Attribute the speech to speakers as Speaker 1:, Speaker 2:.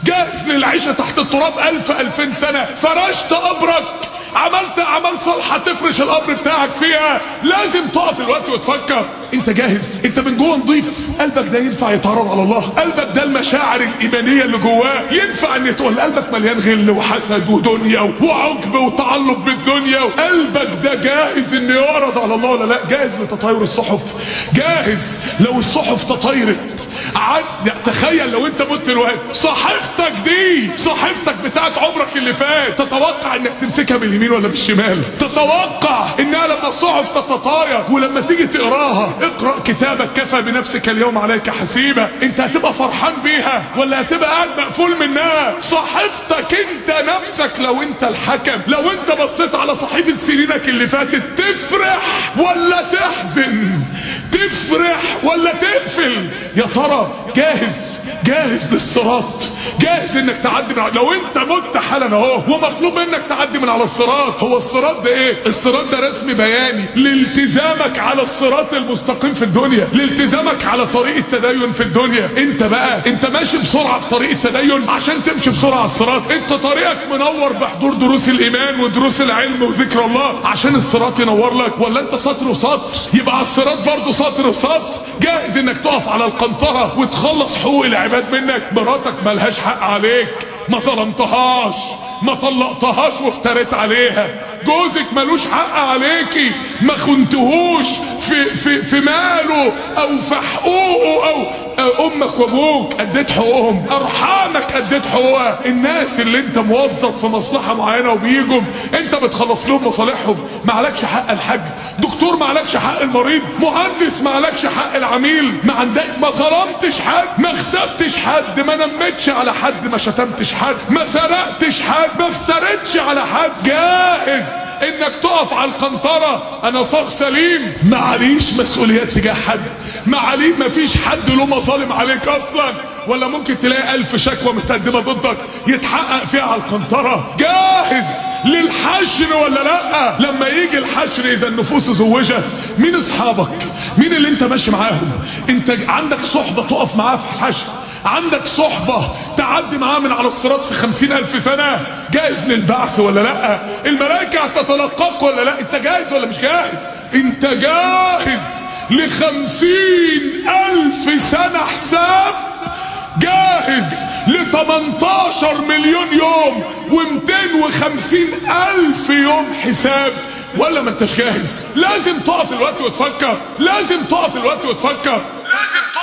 Speaker 1: جاهز للعيشة تحت التراب الف الفين سنة فرشت قبرك عملت اعمال صالحة تفرش القبر بتاعك فيها لازم تقف الوقت وتفكر انت جاهز انت من جوه نضيف قلبك ده ينفع يتعرض على الله قلبك ده المشاعر الايمانية اللي جواه ينفع ان تقول قلبك مليان غل وحسد ودنيا وعجب وتعلق بالدنيا قلبك ده جاهز ان يعرض على الله ولا لا جاهز لتطاير الصحف جاهز لو الصحف تطايرت عد تخيل لو انت مت الوقت صحيفتك دي صحيفتك بتاعت عمرك اللي فات تتوقع انك تمسكها باليمين ولا بالشمال تتوقع انها لما الصحف تتطاير ولما تيجي تقراها اقرأ كتابك كفى بنفسك اليوم عليك حسيبة انت هتبقى فرحان بيها ولا هتبقى قاعد مقفول منها صحيفتك انت نفسك لو انت الحكم لو انت بصيت على صحيفة سنينك اللي فاتت تفرح ولا تحزن تفرح ولا تقفل يا ترى جاهز جاهز للصراط جاهز انك تعدي من لو انت مت حالا اهو ومطلوب منك تعدي من على الصراط هو الصراط ده ايه الصراط ده رسم بياني لالتزامك على الصراط المستقيم في الدنيا لالتزامك على طريق التدين في الدنيا انت بقى انت ماشي بسرعة في طريق التدين عشان تمشي بسرعة على الصراط انت طريقك منور بحضور دروس الايمان ودروس العلم وذكر الله عشان الصراط ينور لك ولا انت سطر وسطر يبقى على الصراط برضه سطر وسطر جاهز انك تقف على القنطرة وتخلص حقوق العباد منك مراتك ملهاش حق عليك ما ظلمتهاش ما طلقتهاش وافتريت عليها جوزك ملوش حق عليكي ما خنتهوش في, في, في ماله او في حقوقه او امك وابوك اديت حقوقهم ارحامك اديت حقوقها الناس اللي انت موظف في مصلحة معينة وبيجوا انت بتخلص لهم مصالحهم ما عليكش حق الحج دكتور ما عليكش حق المريض مهندس ما عليكش حق العميل ما عندك ما ظلمتش حد ما اختبتش حد ما نمتش على حد ما شتمتش حد ما سرقتش حد ما افترتش على حد جاهز انك تقف على القنطرة انا صاغ سليم معليش مسؤوليات تجاه حد معلي مفيش حد له مظالم عليك اصلا ولا ممكن تلاقي الف شكوى متقدمة ضدك يتحقق فيها على القنطرة جاهز للحشر ولا لا لما يجي الحشر اذا النفوس زوجة مين اصحابك مين اللي انت ماشي معاهم انت عندك صحبة تقف معاه في الحشر عندك صحبة تعدي معاه من على الصراط في خمسين الف سنة جاهز للبعث ولا لا الملائكة هتتلقاك ولا لا انت جاهز ولا مش جاهز انت جاهز لخمسين الف سنة حساب جاهز ل 18 مليون يوم و250 الف يوم حساب ولا ما انتش جاهز لازم تقف الوقت وتفكر لازم تقف الوقت وتفكر لازم تقف